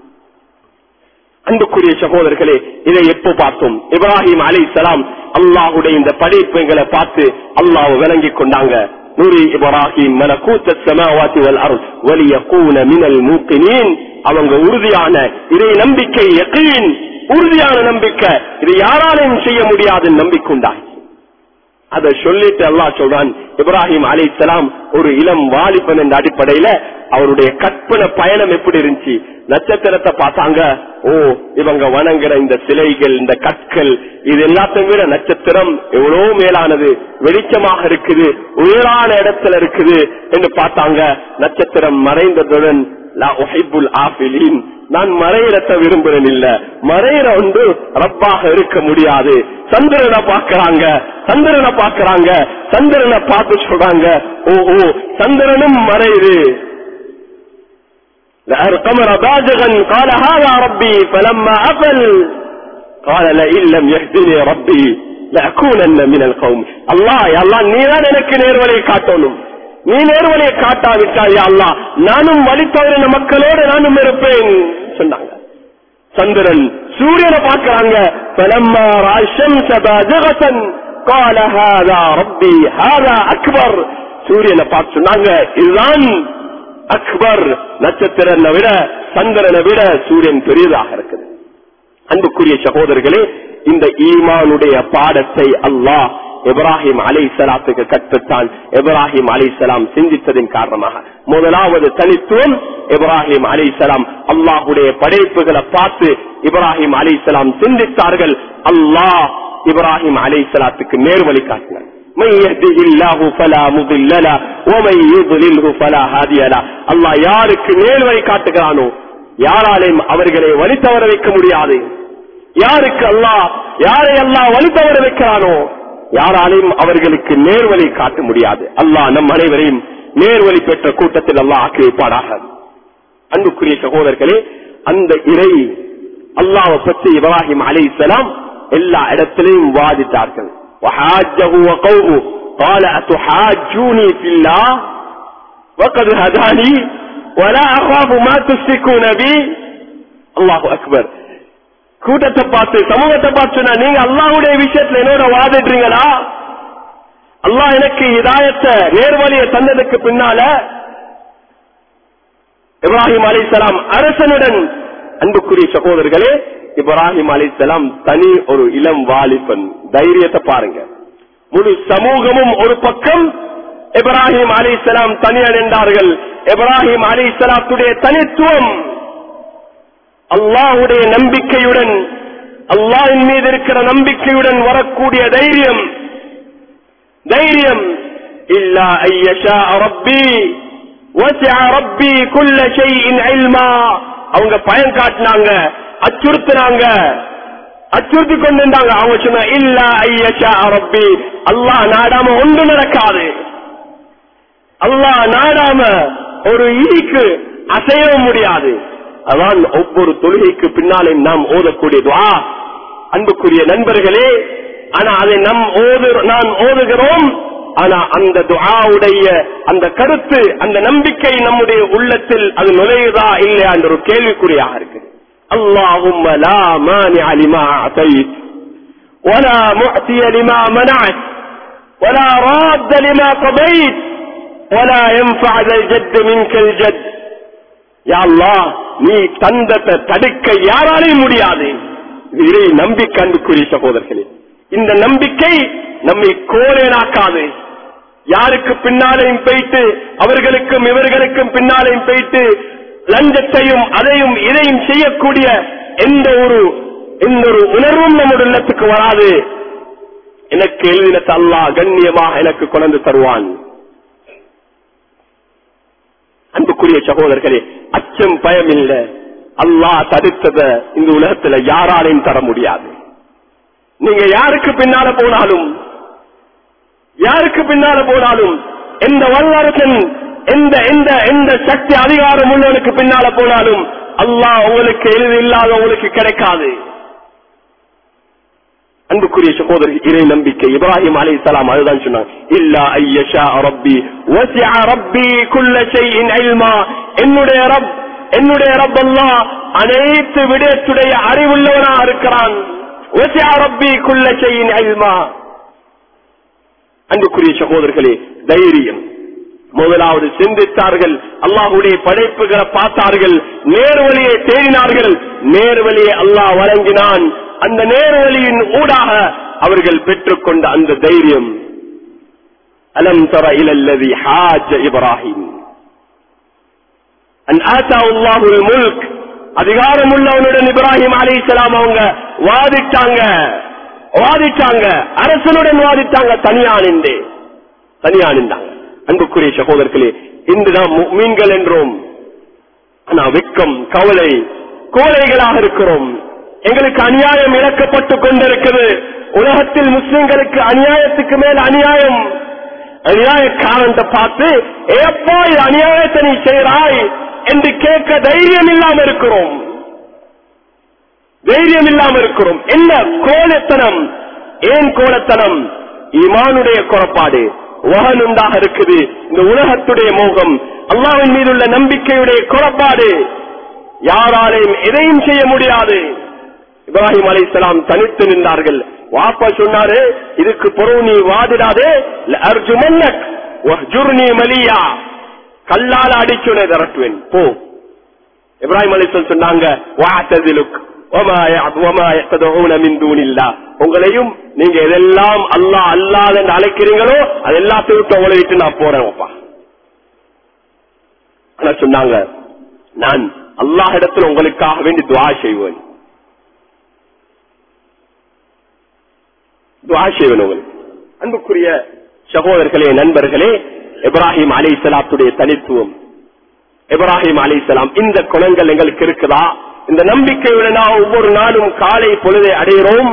அன்புக்குரிய சகோதரர்களே இதை எப்போ பார்த்தோம் இப்ராஹிம் அலி சலாம் அல்லாஹுடைய இந்த படைப்புகளை பார்த்து அல்லாஹ் விளங்கி கொண்டாங்க நூரி இப்ராஹிம் மலக்கூத்த சமாவாத்தி வல் அருள் வலியக்கூன மினல் மூக்கினீன் அவங்க உறுதியான இதை நம்பிக்கை யகீன் உறுதியான நம்பிக்கை இது யாராலையும் செய்ய முடியாத நம்பிக்கை உண்டாகி அதை சொல்லிட்டு அல்லாஹ் சொல்றான் இப்ராஹிம் அலிசலாம் ஒரு இளம் வாலிபன் என்ற அடிப்படையில அவருடைய கற்பனை பயணம் எப்படி இருந்துச்சு நட்சத்திரத்தை பார்த்தாங்க ஓ இவங்க வணங்குற இந்த சிலைகள் இந்த கற்கள் இது எல்லாத்தையும் விட நட்சத்திரம் எவ்வளவு மேலானது வெளிச்சமாக இருக்குது உயரான இடத்துல இருக்குது என்று பார்த்தாங்க நட்சத்திரம் மறைந்ததுடன் லா உஹிப்புல் ஆஃபிலீன் நான் மறையிறத்த விரும்புறேன் இல்ல மறையிற ஒன்று ரப்பாக இருக்க முடியாது சந்திரனை பார்க்கறாங்க சந்திரனை பார்க்கறாங்க சந்திரனை பார்த்து சொல்றாங்க ஓஹோ சந்திரனும் மறையுது لأى القمر بازغا قال هذا ربي فلما أفل قال لئن لم يهدني ربي لأكونن من القوم الله يا الله நீதான் எனக்கு நேர்வழி காட்டணும் நீ நேர்வழியை காட்டாவிட்டால் யா அல்லாஹ் நானும் வழி தவறின மக்களோடு நானும் இருப்பேன் சொன்னாங்க சந்திரன் சூரியனை பார்க்கறாங்க فلما رأى الشمس بازغة قال هذا ربي هذا أكبر சூரியனை பார்த்து சொன்னாங்க இதுதான் அக்பர் நட்சத்திரனை விட சந்திரனை விட சூரியன் பெரியதாக இருக்குது அன்புக்குரிய சகோதரர்களே இந்த ஈமானுடைய பாடத்தை அல்லாஹ் இப்ராஹிம் அலை சலாத்துக்கு கற்றுத்தான் இப்ராஹிம் அலை சலாம் சிந்தித்ததின் காரணமாக முதலாவது தனித்துவம் இப்ராஹிம் அலை சலாம் அல்லாஹுடைய படைப்புகளை பார்த்து இப்ராஹிம் அலை சலாம் சிந்தித்தார்கள் அல்லாஹ் இப்ராஹிம் அலை சலாத்துக்கு நேர்வழி காட்டினார் من يهده الله فلا مضل له ومن يضلله فلا هادي له அல்லாஹ் யாருக்கு நேர்வழி காட்டுகிறானோ யாராலையும் அவர்களை வழி தவற வைக்க முடியாது யாருக்கு அல்லாஹ் யாரை அல்லாஹ் வழி தவற வைக்கிறானோ யாராலையும் அவர்களுக்கு நேர்வழி காட்ட முடியாது அல்லாஹ் நம் அனைவரையும் நேர்வழி பெற்ற கூட்டத்தில் அல்லாஹ் ஆக்கி வைப்பாடாக அன்புக்குரிய சகோதரர்களே அந்த இறை அல்லாஹ் பற்றி இப்ராஹிம் அலி இஸ்லாம் எல்லா இடத்திலையும் வாதித்தார்கள் وحاجه وقومه قال أتحاجوني في الله وقد هداني ولا أخاف ما تشركون بي الله أكبر கூட்டத்தை பார்த்து சமூகத்தை பார்த்து சொன்னா நீங்க அல்லாஹ்வுடைய விஷயத்துல என்னோட வாதிடுறீங்களா அல்லாஹ் எனக்கு இதாயத்தை நேர்வழியை தந்ததுக்கு பின்னால இப்ராஹிம் அலிசலாம் அரசனுடன் அன்புக்குரிய சகோதரர்களே இப்ராஹிம் அலிசலாம் தனி ஒரு இளம் வாலிபன் தைரியத்தை பாருங்க முழு சமூகமும் ஒரு பக்கம் இப்ராஹிம் அலிசலாம் தனி அடைந்தார்கள் இப்ராஹிம் அலிசலாத்துடைய தனித்துவம் அல்லாஹுடைய நம்பிக்கையுடன் அல்லாஹின் மீது இருக்கிற நம்பிக்கையுடன் வரக்கூடிய தைரியம் தைரியம் இல்லா ஐயஷா ரப்பி வசிஅ ரப்பி குல்ல ஷைஇன் இல்மா அவங்க பயன் காட்டினாங்க அச்சுறுத்தினாங்க அச்சுறுத்தி கொண்டிருந்தாங்க அவங்க சொன்ன இல்லா ஐயஷா ரப்பி அல்லாஹ் நாடாம ஒன்று நடக்காது அல்லாஹ் நாடாம ஒரு ஈக்கு அசையவும் முடியாது அதான் ஒவ்வொரு தொழுகைக்கு பின்னாலே நாம் ஓதக்கூடிய துவா அன்புக்குரிய நண்பர்களே ஆனா அதை நம் ஓது நாம் ஓதுகிறோம் ஆனா அந்த துஆவுடைய அந்த கருத்து அந்த நம்பிக்கை நம்முடைய உள்ளத்தில் அது நுழையுதா இல்லையா என்ற ஒரு கேள்விக்குறியாக இருக்கு اللهم لا مانع لما أعطيت ولا معطي لما منعت ولا راد لما قضيت ولا ينفع ذا الجد منك الجد யா அல்லாஹ் நீ தந்தத்தை தடுக்க யாராலையும் முடியாது இது இறை நம்பிக்கை அன்புக்குரிய சகோதரர்களே இந்த நம்பிக்கை நம்மை கோரேனாக்காது யாருக்கு பின்னாலையும் போயிட்டு அவர்களுக்கும் இவர்களுக்கும் பின்னாலையும் போயிட்டு லஞ்சத்தையும் அதையும் இதையும் செய்யக்கூடிய எந்த ஒரு எந்த ஒரு உணர்வும் நம்முடைய உள்ளத்துக்கு வராது எனக்கு எழுதின அல்லாஹ் கண்ணியமாக எனக்கு கொண்டு தருவான் அன்புக்குரிய சகோதரர்களே அச்சம் பயம் இல்ல அல்லாஹ் தடுத்தத இந்த உலகத்துல யாராலையும் தர முடியாது நீங்க யாருக்கு பின்னால போனாலும் யாருக்கு பின்னால போனாலும் எந்த வல்லரசன் எந்த எந்த எந்த சக்தி அதிகாரம் உள்ளவனுக்கு பின்னால போனாலும் அல்லாஹ் உங்களுக்கு எழுதி இல்லாத உங்களுக்கு கிடைக்காது அன்புக்குரிய சகோதரி இறை நம்பிக்கை இப்ராஹிம் அலி சலாம் அதுதான் சொன்னாங்க இல்லா ஐயஷா ரப்பி வசிஅ ரப்பி குல்ல ஷைஇன் இல்மா என்னுடைய ரப் என்னுடைய ரப் அல்லாஹ் அனைத்து விடயத்துடைய அறிவுள்ளவனா இருக்கிறான் வசிஅ ரப்பி குல்ல ஷைஇன் இல்மா அன்புக்குரிய சகோதரர்களே தைரியம் முதலாவது சிந்தித்தார்கள் அல்லாஹுடைய படைப்புகளை பார்த்தார்கள் நேர்வழியை தேடினார்கள் நேர்வழியை அல்லாஹ் வழங்கினான் அந்த நேர்வழியின் ஊடாக அவர்கள் பெற்றுக்கொண்ட அந்த தைரியம் அலம் தர இலல்லதி ஹாஜ இப்ராஹிம் அன் ஆத்தாவுல்லாஹுல் முல்க் அதிகாரம் உள்ளவனுடன் இப்ராஹிம் அலைஹிஸ்ஸலாம் அவங்க வாதிட்டாங்க வாதிட்டாங்க அரசனுடன் வாதிட்டாங்க தனியா நின்று தனியா நின்றாங்க அன்புக்குரிய சகோதரர்களே இன்றுதான் மீன்கள் என்றோம் ஆனா வெக்கம் கவலை கோழைகளாக இருக்கிறோம் எங்களுக்கு அநியாயம் இழக்கப்பட்டு கொண்டிருக்கிறது உலகத்தில் முஸ்லிம்களுக்கு அநியாயத்துக்கு மேல் அநியாயம் அநியாயக்காரன் பார்த்து எப்போ இது அநியாயத்தை நீ செய்கிறாய் என்று கேட்க தைரியம் இல்லாம இருக்கிறோம் தைரியம் இல்லாம இருக்கிறோம் என்ன கோலத்தனம் ஏன் கோலத்தனம் ஈமானுடைய குறப்பாடு வகனுண்டாக இருக்குது இந்த உலகத்துடைய மோகம் அல்லாவின் மீதுள்ள நம்பிக்கையுடைய குறப்பாடு யாராலையும் எதையும் செய்ய முடியாது இப்ராஹிம் அலைஹிஸ்ஸலாம் தனித்து நின்றார்கள் வாப்பா சொன்னாரு இதுக்கு பொறவு நீ வாதிடாதே அர்ஜுமன்னக் வஹ்ஜுர்னி மலியா கல்லால அடிச்சுனை தரட்டுவேன் போ இப்ராஹிம் அலிஸ்வல் சொன்னாங்க வாத்ததிலுக் உங்களையும் நீங்க எதெல்லாம் அல்லாஹ் அல்லாத என்று அழைக்கிறீங்களோ அது எல்லாத்தையும் விட்டு உங்களை விட்டு நான் போறேன் அப்பா ஆனா சொன்னாங்க நான் அல்லாஹ் இடத்துல உங்களுக்காக வேண்டி துவா செய்வேன் துவா செய்வேன் உங்களுக்கு அன்புக்குரிய சகோதரர்களே நண்பர்களே இப்ராஹிம் அலி சலாத்துடைய தனித்துவம் இப்ராஹிம் அலி சலாம் இந்த குணங்கள் எங்களுக்கு இருக்குதா இந்த நம்பிக்கையுடன் நாம் ஒவ்வொரு நாளும் காலை பொழுதை அடைகிறோம்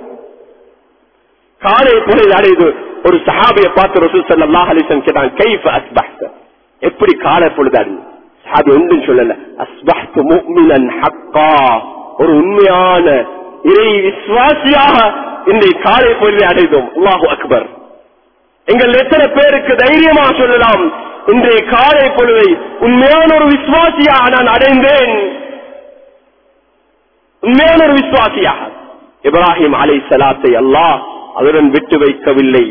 காலை பொழுது அடையுது ஒரு சஹாபியை பார்த்து ரசூல் ஸல்லல்லாஹு அலைஹி வஸல்லம் கேட்டாங்க கைஃப அஸ்பஹ்த எப்படி காலை பொழுது அடைஞ்சு சஹாபி ஒன்றும் சொல்லல அஸ்பஹ்து முஃமினன் ஹக்கா ஒரு உண்மையான இறை விசுவாசியாக இந்த காலை பொழுதை அடைந்தோம் அல்லாஹு அக்பர் எங்கள் எத்தனை பேருக்கு தைரியமா சொல்லலாம் இன்றைய காலை பொழுதை உண்மையான ஒரு விசுவாசியாக நான் அடைந்தேன் உண்மையான ஒரு விசுவாசியாக இப்ராஹிம் அலை சலாத்தை அல்லாஹ் அவருடன் விட்டு வைக்கவில்லை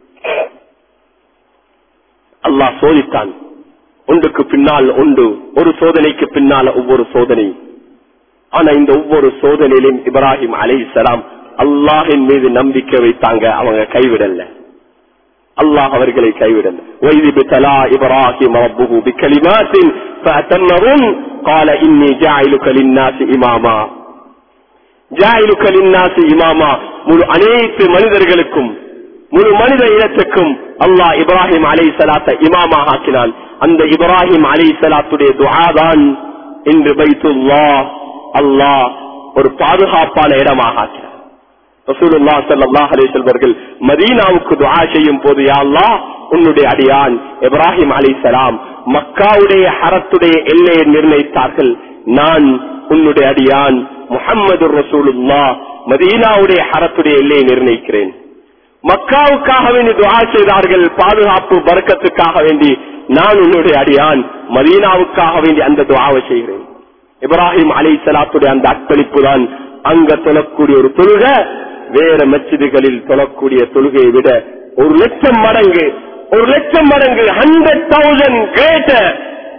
அல்லாஹ் சோதித்தான் ஒன்றுக்கு பின்னால் ஒன்று ஒரு சோதனைக்கு பின்னால் ஒவ்வொரு சோதனை ஆனா இந்த ஒவ்வொரு சோதனையிலும் இப்ராஹிம் அலை சலாம் அல்லாஹின் மீது நம்பிக்கை வைத்தாங்க அவங்க கைவிடல அல்லாஹ் அவர்களை கைவிடல وَإِذِ ابْتَلَى إِبْرَاهِيمَ رَبُّهُ بِكَلِمَاتٍ فَأَتَمَّهُنَّ قَالَ إِنِّي جَاعِلُكَ لِلنَّاسِ إِمَامًا جَاعِلُكَ لِلنَّاسِ إِمَامًا முழு அனைத்து மனிதர்களுக்கும் முழு மனித இனத்துக்கும் அல்லாஹ் இப்ராஹிம் அலை சலாத்தை இமாமாக ஆக்கினான் அந்த இப்ராஹிம் அலை சலாத்துடைய துஆதான் இன்று பைத்துல்லா அல்லாஹ் ஒரு பாதுகாப்பான இடமாக ஆக்கினான் ரசூலுல்லா ஸல்லல்லாஹு அலைஹி வஸல்லம் மதீனாவுக்கு துஆ செய்யும் போது யா அல்லாஹ் உன்னுடைய அடியான் இப்ராஹிம் அலைஹிஸ்ஸலாம் மக்காவுடைய ஹரத்துடைய எல்லையை நிர்ணயித்தார்கள் நான் உன்னுடைய அடியான் முஹம்மது ரசூலுல்லா மதீனாவுடைய ஹரத்துடைய எல்லையை நிர்ணயிக்கிறேன் மக்காவுக்காக வேண்டி துஆ செய்தார்கள் பாதுகாப்பு பறக்கத்துக்காக வேண்டி நான் உன்னுடைய அடியான் மதீனாவுக்காக வேண்டி அந்த துஆவை செய்கிறேன் இப்ராஹிம் அலை சலாத்துடைய அந்த அர்ப்பணிப்பு தான் அங்க தொழக்கூடிய ஒரு தொழுக வேற மச்சிதுகளில் தொழக்கூடிய தொழுகையை விட ஒரு லட்சம் மடங்கு ஒரு லட்சம் மடங்கு hundred thousand greater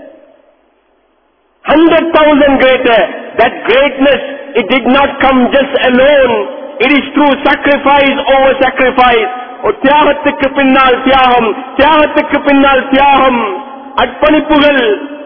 hundred thousand greater that greatness it did not come just alone it is through sacrifice over sacrifice ஒரு தியாகத்துக்கு பின்னால் தியாகம் தியாகத்துக்கு பின்னால் தியாகம் அர்ப்பணிப்புகள்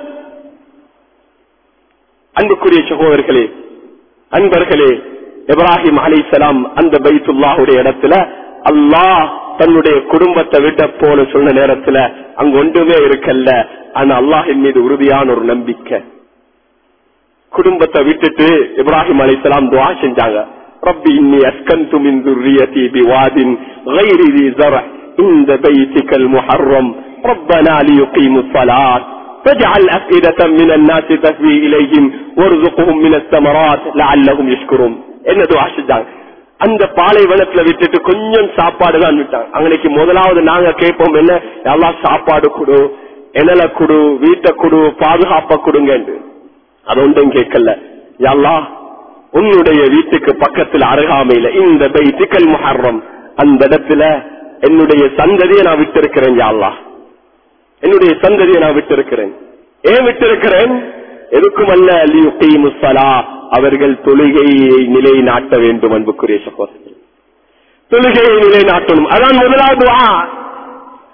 அன்புக்குரிய சகோதரர்களே அன்பர்களே இப்ராஹிம் அலிசலாம் அந்த பைத்துல்லாஹுடைய இடத்துல அல்லாஹ் தன்னுடைய குடும்பத்தை விட்ட போல சொன்ன நேரத்துல அங்க ஒன்றுமே இருக்கல்ல ஆனா அல்லாஹின் மீது உறுதியான ஒரு நம்பிக்கை குடும்பத்தை விட்டுட்டு இப்ராஹிம் அலிசலாம் துவா செஞ்சாங்க ربي إني أسكنت من ذريتي بواد غير ذي زرع عند بيتك المحرم ربنا ليقيموا الصلاة فاجعل أفئدة من الناس تهوي إليهم وارزقهم من الثمرات لعلهم يشكرون என்ன துவா செஞ்சாங்க அந்த பாலைவனத்துல விட்டுட்டு கொஞ்சம் சாப்பாடு தான் விட்டாங்க அன்னைக்கு முதலாவது நாங்க கேட்போம் என்ன எல்லாம் சாப்பாடு கொடு எனல கொடு வீட்டை கொடு பாதுகாப்ப கொடுங்க அது ஒன்றும் கேட்கல யல்லா உன்னுடைய வீட்டுக்கு பக்கத்தில் அருகாமையில இந்த பைத்திக்கல் முஹர்ரம் அந்த இடத்துல என்னுடைய சந்ததியை நான் விட்டிருக்கிறேன் யாழ்லா என்னுடைய சந்ததியை நான் விட்டிருக்கிறேன் ஏன் விட்டிருக்கிறேன் எதுக்கும் அல்ல முசலா அவர்கள் தொழுகையை நிலைநாட்ட வேண்டும் அன்புக்குரிய சகோதரர்கள் தொழுகையை நிலைநாட்டணும் அதான் முதலாவது துஆ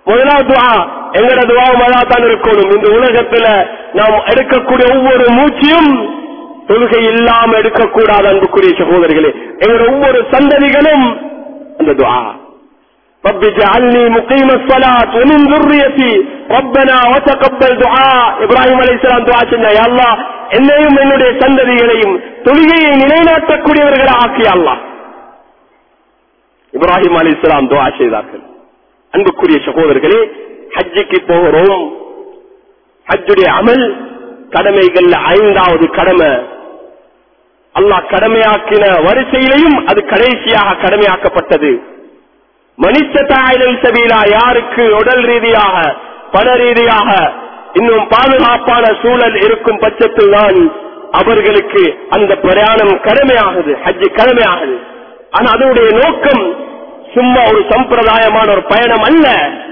முதலாவது துவா எங்கட துவாவும் அதான் இருக்கணும் இந்த உலகத்துல நாம் எடுக்கக்கூடிய ஒவ்வொரு மூச்சியும் தொழுகை இல்லாம எடுக்கக்கூடாது அன்புக்குரிய சகோதரர்களே எங்களோட ஒவ்வொரு சந்ததிகளும் அந்த துவா رب اجعلني مقيم الصلاة ومن ذريتي ربنا وتقبل دعاء இப்ராஹிம் அலைஹிஸ்ஸலாம் துஆ செஞ்சா யா அல்லாஹ் என்னையும் என்னுடைய சந்ததிகளையும் தொழுகையை நிலைநாட்டக்கூடியவர்களாக ஆக்கிய அல்லாஹ் இப்ராஹிம் அலைஹிஸ்ஸலாம் துஆ செய்தார்கள் அன்புக்குரிய சகோதரர்களே ஹஜ்ஜுக்கு போகிறோம் ஹஜ்ஜுடைய அமல் கடமைகள்ல ஐந்தாவது கடமை அல்லாஹ் கடமையாக்கின வரிசையிலையும் அது கடைசியாக கடமையாக்கப்பட்டது மனிதத்தாயிலை சபீலா யாருக்கு உடல் ரீதியாக பண ரீதியாக இன்னும் பாதுகாப்பான சூழல் இருக்கும் பட்சத்தில் தான் அவர்களுக்கு அந்த பிரயாணம் கடமையாகுது ஹஜ்ஜு கடமையாகுது ஆனா அதனுடைய நோக்கம் சும்மா ஒரு சம்பிரதாயமான ஒரு பயணம் அல்ல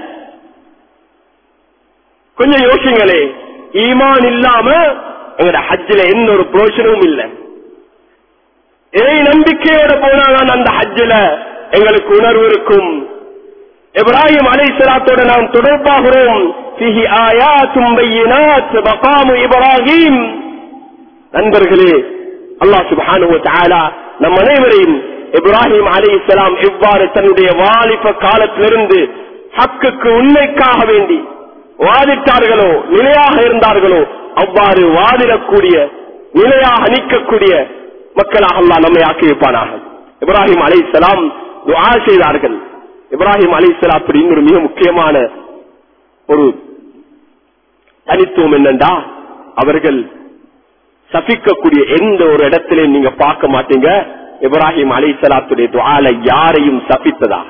கொஞ்சம் யோசிங்களே ஈமான் இல்லாம எங்கட ஹஜ்ஜில எந்த ஒரு புரோஷனமும் இல்லை இறை நம்பிக்கையோட போனாதான் அந்த ஹஜ்ஜில எங்களுக்கு உணர்வு இருக்கும் இப்ராஹிம் அலைஹிஸ்ஸலாத்தோட நாம் தொடர்பாகிறோம் ஃபீஹி ஆயாத்தும் பையினாத் மகாமு இப்ராஹிம் நண்பர்களே அல்லாஹ் சுப்ஹானஹு வ தஆலா நம் அனைவரையும் இப்ராஹிம் அலைஹிஸ்ஸலாம் எவ்வாறு தன்னுடைய வாலிப காலத்திலிருந்து ஹக்குக்கு உண்மைக்காக வேண்டி வாதிட்டார்களோ நிலையாக இருந்தார்களோ அவ்வாறு வாதிடக்கூடிய நிலையாக நிற்கக்கூடிய மக்களாக அல்லாஹ் நம்மை ஆக்கி வைப்பானாக இப்ராஹிம் அலைஹிஸ்ஸலாம் துஆ செய்தார்கள் இப்ராஹிம் அலைஹிஸ்ஸலாம் அப்படி இன்னொரு மிக முக்கியமான ஒரு தனித்துவம் என்னண்டா அவர்கள் சபிக்கக்கூடிய எந்த ஒரு இடத்திலையும் நீங்க பார்க்க மாட்டீங்க இப்ராஹிம் அலைஹிஸ்ஸலாத்துடைய துஆல யாரையும் சபித்ததாக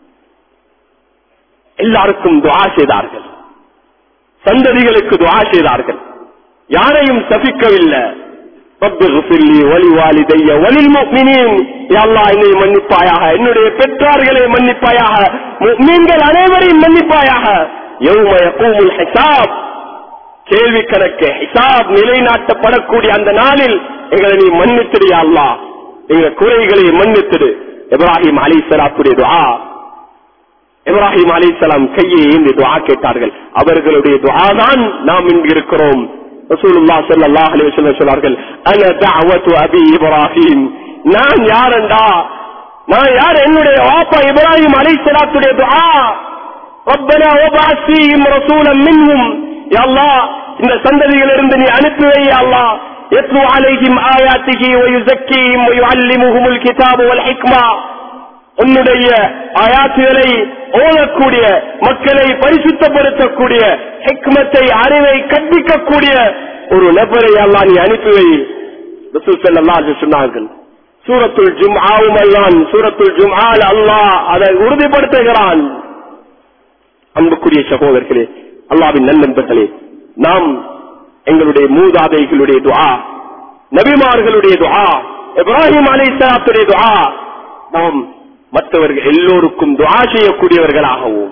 எல்லாருக்கும் துஆ செய்தார்கள் சந்ததிகளுக்கு துஆ செய்தார்கள் யாரையும் சபிக்கவில்லை رب اغفر لي ولوالدي وللمؤمنين يا الله என்னை மன்னிப்பாயாக என்னுடைய பெற்றார்களை மன்னிப்பாயாக முஃமின்கள் அனைவரையும் மன்னிப்பாயாக يوم يقوم الحساب கேள்வி கணக்கு ஹிசாப் நிலைநாட்டப்படக்கூடிய அந்த நாளில் எங்களை நீ மன்னித்திடு யா அல்லாஹ் எங்க குறைகளை மன்னித்திடு இப்ராஹிம் அலைஹிஸ்ஸலாத்துடைய துஆ இப்ராஹிம் அலைஹிஸ்ஸலாம் கையை ஏந்தி துஆ கேட்டார்கள் அவர்களுடைய துஆ தான் நாம் இங்கு இருக்கிறோம் ரசூலுல்லாஹ் ஸல்லல்லாஹு அலைஹி வஸல்லம் சொன்னார்கள் அன தஅவத்து அபி இப்ராஹிம் நான் யாரண்டா நான் யார் என்னுடைய வாப்பா இப்ராஹிம் அலைஹிஸ்ஸலாத்துடைய துஆ ரப்பனா வபஅத் ஃபீஹிம் ரசூலன் மின்ஹும் யா அல்லாஹ் இந்த சந்ததிகளிலிருந்து நீ அனுப்பி வை யா அல்லாஹ் يتلو عليهم آياته ويزكيهم ويعلمهم الكتاب والحكمة உன்னுடைய ஆயாத்துகளை ஓதக்கூடிய மக்களை பரிசுத்தப்படுத்தக்கூடிய ஹிக்மத்தை அறிவை கற்பிக்கக்கூடிய ஒரு நபரை அல்லாஹ் நீ அனுப்பி வை ரசூல் ஸல்லல்லாஹு அலைஹி சொன்னார்கள் சூரத்துல் ஜும்ஆவும் அல்லான் சூரத்துல் ஜும்ஆல் அல்லாஹ் அதை உறுதிப்படுத்துகிறான் அன்புக்குரிய சகோதரர்களே அல்லாவின் நன்னன்பர்களே நாம் எங்களுடைய மூதாதைகளுடைய துஆ நபிமார்களுடைய துஆ இப்ராஹிம் அலைஹிஸ்ஸலாத்துடைய துஆ நாம் மற்றவர்கள் எல்லோருக்கும் துஆ செய்யக்கூடியவர்களாகவும்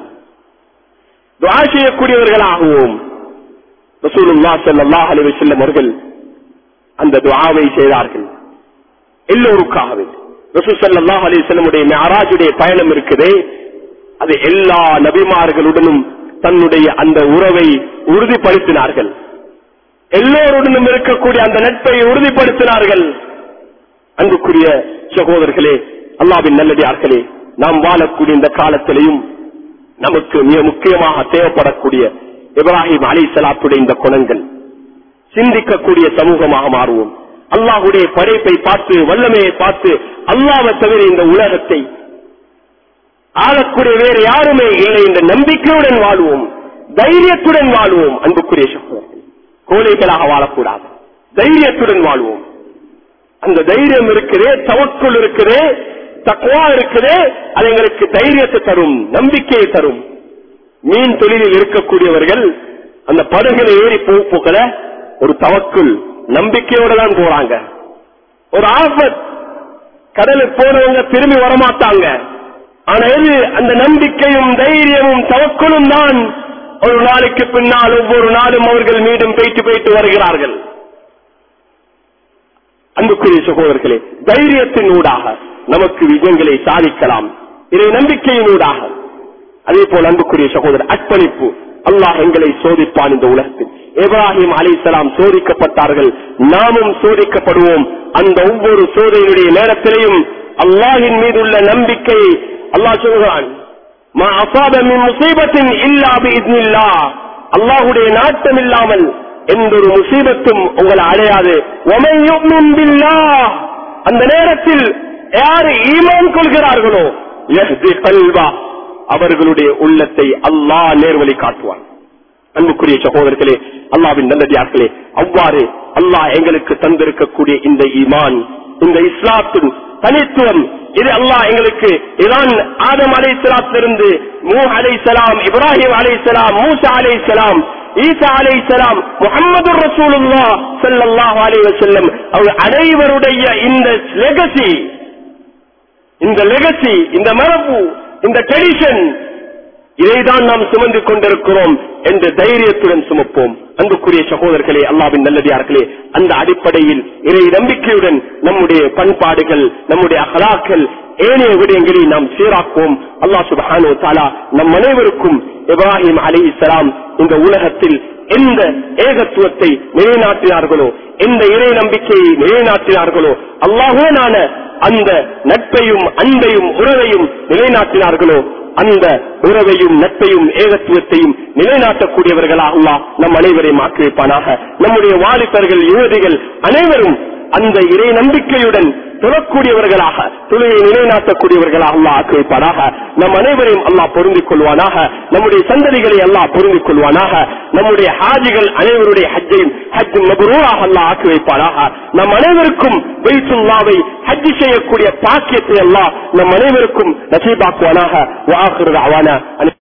துஆ செய்யக்கூடியவர்களாகவும் ரசூலுல்லாஹ் ஸல்லல்லாஹு அலைஹி வஸல்லம் அவர்கள் அந்த துஆவை செய்தார்கள் எல்லோருக்காகவே ரசூல் ஸல்லல்லாஹு அலைஹி வஸல்லமுடைய மிஅராஜுடைய பயணம் இருக்குதே அது எல்லா நபிமார்களுடனும் தன்னுடைய அந்த உறவை உறுதிப்படுத்தினார்கள் எல்லோருடனும் இருக்கக்கூடிய அந்த நட்பை உறுதிப்படுத்தினார்கள் அன்புக்குரிய சகோதரர்களே அல்லாவின் நல்லடியார்களே நாம் வாழக்கூடிய இந்த காலத்திலையும் நமக்கு மிக முக்கியமாக தேவைப்படக்கூடிய இப்ராஹிம் அலி சலாத்துடைய இந்த குணங்கள் சிந்திக்கக்கூடிய சமூகமாக மாறுவோம் அல்லாஹுடைய படைப்பை பார்த்து வல்லமையை பார்த்து அல்லாவை தவிர இந்த உலகத்தை ஆளக்கூடிய வேறு யாருமே இல்லை என்ற நம்பிக்கையுடன் வாழ்வோம் தைரியத்துடன் வாழ்வோம் அன்புக்குரிய சகோதரர்கள் கோழைகளாக வாழக்கூடாது தைரியத்துடன் வாழ்வோம் அந்த தைரியம் இருக்குதே தவக்குள் இருக்குதே தக்குவா இருக்குதே அது எங்களுக்கு தைரியத்தை தரும் நம்பிக்கையை தரும் மீன் தொழிலில் இருக்கக்கூடியவர்கள் அந்த படகுல ஏறி போக்கல ஒரு தவக்குள் நம்பிக்கையோட தான் போறாங்க ஒரு ஆபத் கடலுக்கு போனவங்க திரும்பி வரமாட்டாங்க ஆனா எது அந்த நம்பிக்கையும் தைரியமும் தவக்குளும் தான் ஒரு நாளைக்கு பின்னால் ஒவ்வொரு நாளும் அவர்கள் மீண்டும் போயிட்டு போயிட்டு வருகிறார்கள் அன்புக்குரிய சகோதரர்களே தைரியத்தின் ஊடாக நமக்கு விஜயங்களை சாதிக்கலாம் இதை நம்பிக்கையின் ஊடாக அதே போல் அன்புக்குரிய சகோதரர் அர்ப்பணிப்பு அல்லாஹ் எங்களை சோதிப்பான் இந்த உலகத்தில் இப்ராஹிம் அலைஹிஸ்ஸலாம் சோதிக்கப்பட்டார்கள் நாமும் சோதிக்கப்படுவோம் அந்த ஒவ்வொரு சோதனையுடைய நேரத்திலேயும் அல்லாஹின் மீது உள்ள நம்பிக்கை அல்லாஹ் சொல்கிறான் "மா அஸாப மின் முஸீபத்தின் இல்லா பிஇذنில்லாஹ்." அல்லாஹ்வுடைய நாட்டம் இல்லாமல் எந்த ஒரு முசீபத்தும் உங்களை அடையாது "வமன் யு'மின் பில்லாஹ்." அந்த நேரத்தில் யார் ஈமான் கொள்கிறார்களோ யஹ்தி கல்வா அவர்களுடைய உள்ளத்தை அல்லாஹ் நேர்வழி காட்டுவான் அன்புக்குரிய சகோதரர்களே அல்லாவின் நல்லடியார்களே அவ்வாறு அல்லாஹ் எங்களுக்கு தந்திருக்கக்கூடிய இந்த ஈமான் இந்த இஸ்லாத்தின் தனித்துவம் இது அல்லாஹ் எங்களுக்கு இதான் ஆதம் அலை இருந்து மூ அலை சலாம் இப்ராஹிம் அலை சலாம் மூசா அலை சலாம் ஈசா அலை சலாம் முகமது ரசூலுல்லா ஸல்லல்லாஹு அலைஹி வஸல்லம் அவர் அனைவருடைய இந்த லெகசி இந்த லெகசி இந்த மரபு இந்த ட்ரெடிஷன் இதைதான் நாம் சுமந்து கொண்டிருக்கிறோம் என்ற தைரியத்துடன் சுமப்போம் அன்புக்குரிய சகோதரர்களே அல்லாவின் நல்லதியார்களே அந்த அடிப்படையில் இறை நம்பிக்கையுடன் நம்முடைய பண்பாடுகள் நம்முடைய அகலாக்கள் ஏனைய விடயங்களை நாம் சீராக்குவோம் அல்லாஹ் சுபஹானு தாலா நம் அனைவருக்கும் இப்ராஹிம் அலி இந்த உலகத்தில் எந்த ஏகத்துவத்தை நிலைநாட்டினார்களோ எந்த இறை நம்பிக்கையை நிலைநாட்டினார்களோ அல்லாஹோனான அந்த நட்பையும் அன்பையும் உறவையும் நிலைநாட்டினார்களோ அந்த உறவையும் நட்பையும் ஏகத்துவத்தையும் நிலைநாட்டக்கூடியவர்களாக அல்லாஹ் நம் அனைவரையும் ஆக்கி வைப்பானாக நம்முடைய வாலிபர்கள் யுவதிகள் அனைவரும் அந்த இறை நம்பிக்கையுடன் தொழக்கூடியவர்களாக தொழிலை நிலைநாட்டக்கூடியவர்களாக அல்லாஹ் ஆக்கி வைப்பானாக நம் அனைவரையும் அல்லாஹ் பொருந்திக் கொள்வானாக நம்முடைய சந்ததிகளை அல்லாஹ் பொருந்திக் கொள்வானாக நம்முடைய ஹாஜிகள் அனைவருடைய ஹஜ்ஜையும் ஹஜ் மபரூராக அல்லாஹ் ஆக்கி வைப்பானாக நம் அனைவருக்கும் பைத்துல்லாவை ஹஜ் செய்யக்கூடிய பாக்கியத்தை அல்லாஹ் நம் அனைவருக்கும் நசீபாக்குவானாக வாக்குறது அவானா